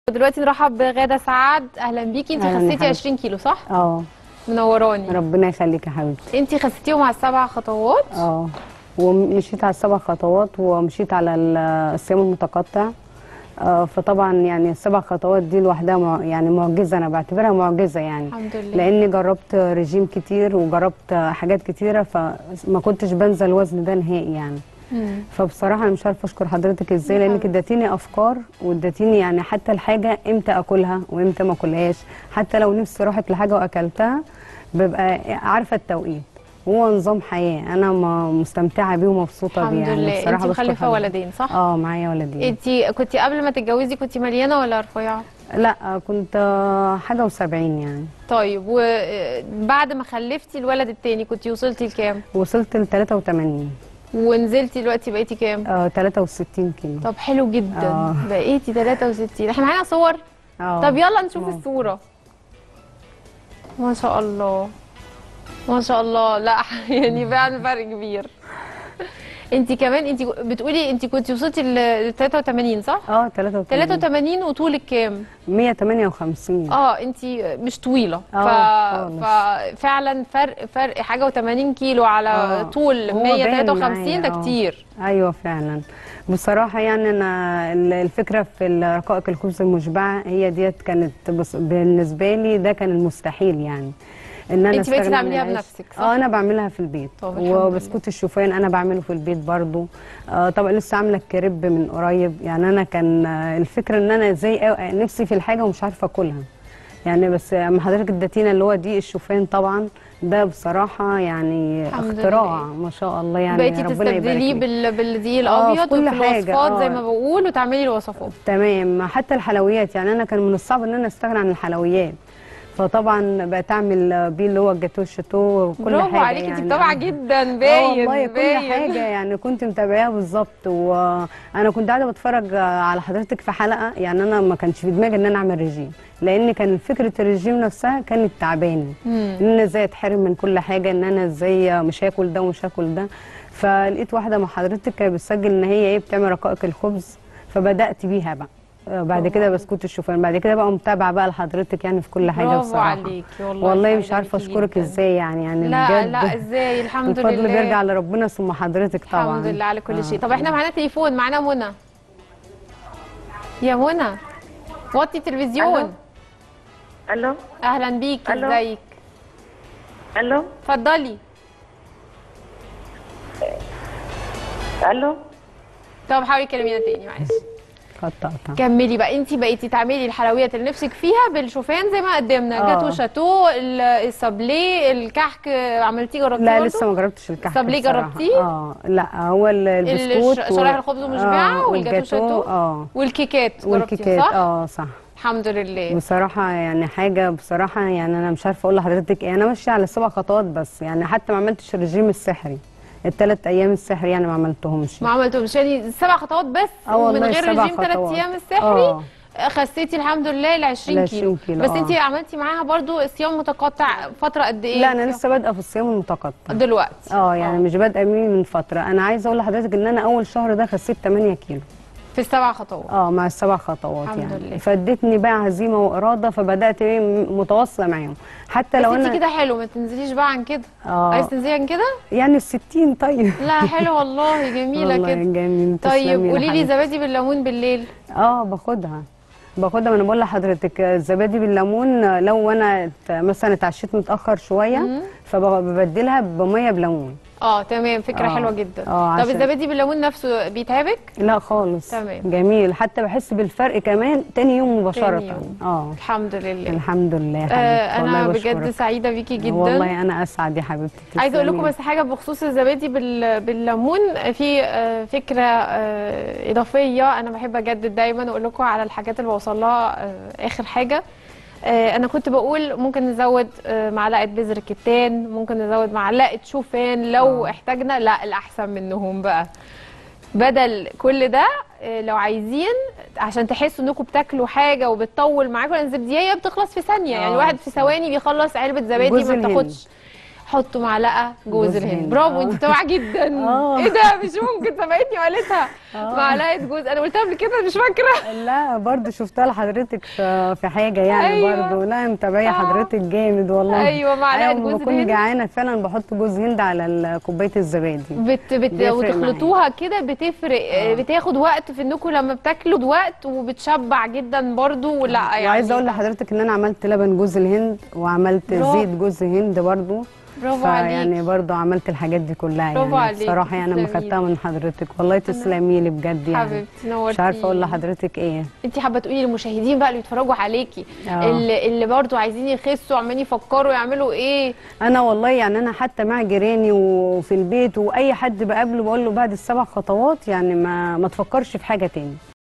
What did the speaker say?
دلوقتي نرحب بغادة سعد اهلا بيكي انت أهلاً يا خسيتي حبيبتي. 20 كيلو صح اه منوراني ربنا يخليك يا حبيبتي انت خسيتيهم على السبع خطوات اه ومشيت على السبع خطوات ومشيت على ال- الصيام المتقطع آه فطبعا يعني السبع خطوات دي لوحدها مع يعني معجزه انا بعتبرها معجزه يعني الحمد لله لاني جربت رجيم كتير وجربت حاجات كتيره فما كنتش بنزل الوزن ده نهائي يعني مم. فبصراحه انا مش عارفه اشكر حضرتك ازاي لانك اديتيني افكار واديتيني يعني حتى الحاجه امتى اكلها وامتى ما اكلهاش حتى لو نفسي راحت لحاجه واكلتها ببقى عارفه التوقيت هو نظام حياه انا م- مستمتعه بيه ومبسوطه بيه الحمد يعني لله بصراحه انت بشكر مخلفه حضرتك. ولدين صح اه معايا ولدين انت كنت قبل ما تتجوزي كنت مليانه ولا رفيعه لا كنت آه، حاجه و70 يعني طيب وبعد ما خلفتي الولد التاني كنت وصلتي لكام وصلت ل 83 ونزلتي دلوقتي بقيتي كام آه 63 كيلو طب حلو جدا آه. بقيتي 63 احنا معانا صور اه طب يلا نشوف آه. الصورة ما شاء الله ما شاء الله لا يعني فعلا فرق كبير انت كمان انت بتقولي انت كنت وصلتي ل 83 صح؟ اه 83 83 وطولك كام؟ 158 اه انت مش طويله ف... آه، خالص. ففعلا فرق فرق حاجه و80 كيلو على آه. طول هو باين 153 ده معايا، آه. كتير ايوه فعلا بصراحه يعني انا ال- الفكره في الرقائق الخبز المشبعه هي ديت كانت بص بالنسبه لي ده كان المستحيل يعني ان انا انت بقيتي أستغنى عن تعمليها العيش. بنفسك، صح؟ اه انا بعملها في البيت طب الحمد لله. وبسكوت الشوفان انا بعمله في البيت برضو آه طبعا لسه عامله الكريب من قريب يعني انا كان آه، الفكره ان انا ازاي أ- نفسي في الحاجه ومش عارفه اكلها يعني بس اما حضرتك اديتينا اللي هو دقيق الشوفان طبعا ده بصراحه يعني الحمد اختراع لله. ما شاء الله يعني بقيتي ربنا يبارك تستبدليه لك. بال... بالدقيق آه، في الابيض كل وفي حاجة، الوصفات زي آه. ما بقول وتعملي الوصفات تمام حتى الحلويات يعني انا كان من الصعب ان انا استغنى عن الحلويات فطبعا بقيت اعمل بيه اللي هو الجاتو الشاتو وكل برافو حاجه عليكي يعني انت متابعه جدا آه باين والله كل باين حاجه يعني كنت متابعاها بالظبط وانا كنت قاعده بتفرج على حضرتك في حلقه يعني انا ما كانش في دماغي ان انا اعمل رجيم لان كان فكره الرجيم نفسها كانت تعباني مم. ان انا ازاي اتحرم من كل حاجه ان انا ازاي مش هاكل ده ومش هاكل ده فلقيت واحده مع حضرتك كانت بتسجل ان هي ايه بتعمل رقائق الخبز فبدات بيها بقى آه، بعد برافو كده عليكي. بسكوت الشوفان بعد كده بقى متابعه بقى لحضرتك يعني في كل حاجه برافو بصراحه عليكي والله والله مش سعيدة عارفه بيكي اشكرك جداً. ازاي يعني يعني لا بجد لا ازاي الحمد الفضل لله بيرجع لربنا ثم حضرتك طبعا الحمد لله على كل آه. شيء طب احنا معانا تليفون معانا منى يا منى وطي التلفزيون الو اهلا بيكي ألو. ازيك الو اتفضلي الو طب حاولي كلمينا تاني معلش خط قطع كملي بقى انت بقيتي تعملي الحلويات اللي نفسك فيها بالشوفان زي ما قدمنا آه. جاتو شاتو ال- السابليه الكحك عملتيه جربتيه لا برضو؟ لسه ما جربتش الكحك طب ليه بصراحة. جربتيه؟ اه لا هو ال- البسكوت الش- شرايح الخبز المشبعه والجاتو شاتو اه والكيكات جربتيها والكيكات صح؟ اه صح الحمد لله بصراحة يعني حاجة بصراحة يعني أنا مش عارفة أقول لحضرتك إيه أنا ماشية على سبع خطوات بس يعني حتى ما عملتش الرجيم السحري الثلاث أيام السحري يعني ما عملتهمش ما عملتهمش يعني سبع خطوات بس آه ومن والله غير سبع رجيم ثلاث خطوات. ايام السحري آه. خسيتي الحمد لله ل 20 ل كيلو 20 كيلو، بس آه. انت عملتي معاها برضو صيام متقطع فتره قد ايه لا أنا لسه بادئة في الصيام المتقطع دلوقتي اه يعني مش بادئة بيه من فترة أنا عايزة أقول لحضرتك إن أنا أول شهر ده خسيت 8 كيلو في السبع خطوات اه مع السبع خطوات الحمد يعني لله. فادتني بقى عزيمه واراده فبدات ايه م- متواصله معاهم حتى بس لو انت انا كده حلو ما تنزليش بقى عن كده اه عايز تنزلي عن كده يعني ال 60 طيب لا حلو والله جميله والله كده جميل طيب تسلمي يا قولي لي حبيبتي. زبادي بالليمون بالليل اه باخدها باخدها ما انا بقول لحضرتك الزبادي بالليمون لو انا ت- مثلا اتعشيت متاخر شويه فببدلها بميه بليمون اه تمام فكره آه. حلوه جدا آه، طب عشان- الزبادي بالليمون نفسه بيتعبك لا خالص تمام. جميل حتى بحس بالفرق كمان تاني يوم مباشره تاني يوم. اه الحمد لله الحمد لله يا آه حبيبتي والله انا بشكرك. بجد سعيده بيكي جدا والله انا اسعد يا حبيبتي عايزه اقول لكم تسلمي. بس حاجه بخصوص الزبادي بال- بالليمون في آه، فكره آه، اضافيه انا بحب اجدد دايما واقول لكم على الحاجات اللي بوصل لها آه، اخر حاجه آه، انا كنت بقول ممكن نزود آه، معلقه بذر كتان ممكن نزود معلقه شوفان لو آه. احتاجنا لا الاحسن منهم بقى بدل كل ده آه، لو عايزين عشان تحسوا انكم بتاكلوا حاجه وبتطول معاكم لان الزبديه بتخلص في ثانيه يعني آه، واحد في صح. ثواني بيخلص علبه زبادي جوز ما الهند. بتاخدش حطوا معلقه جوز جوز الهند هند، برافو آه. انت سامعه جدا آه. ايه ده مش ممكن سبقتني وقالتها معلقه جوز انا قلتها قبل كده مش فاكره لا برضو شفتها لحضرتك في في حاجه يعني أيوة. برضو لا متابعيه آه. حضرتك جامد والله أيوة، معلقة لما جوز بكون الهند. جعانه فعلا بحط جوز هند على ال- كوبايه الزبادي بت بت بيفرق وتخلطوها كده بتفرق آه. بتاخد وقت في انكم لما بتاكلوا وقت وبتشبع جدا برضو لا يعني وعايزه اقول لحضرتك ان انا عملت لبن جوز الهند وعملت برافو. زيت جوز هند برضو برافو عليك يعني برضو عملت الحاجات دي كلها برافو يعني عليك، بصراحه يعني لما تسلمي خدتها من حضرتك والله تسلمي لي بجد يعني حبيبتي نورتي مش عارفه اقول لحضرتك ايه انت حابه تقولي للمشاهدين بقى اللي بيتفرجوا عليكي آه. اللي, اللي برضو عايزين يخسوا عمالين يفكروا يعملوا ايه انا والله يعني انا حتى مع جيراني وفي البيت واي حد بقابله بقول له بعد السبع خطوات يعني ما ما تفكرش في حاجه تاني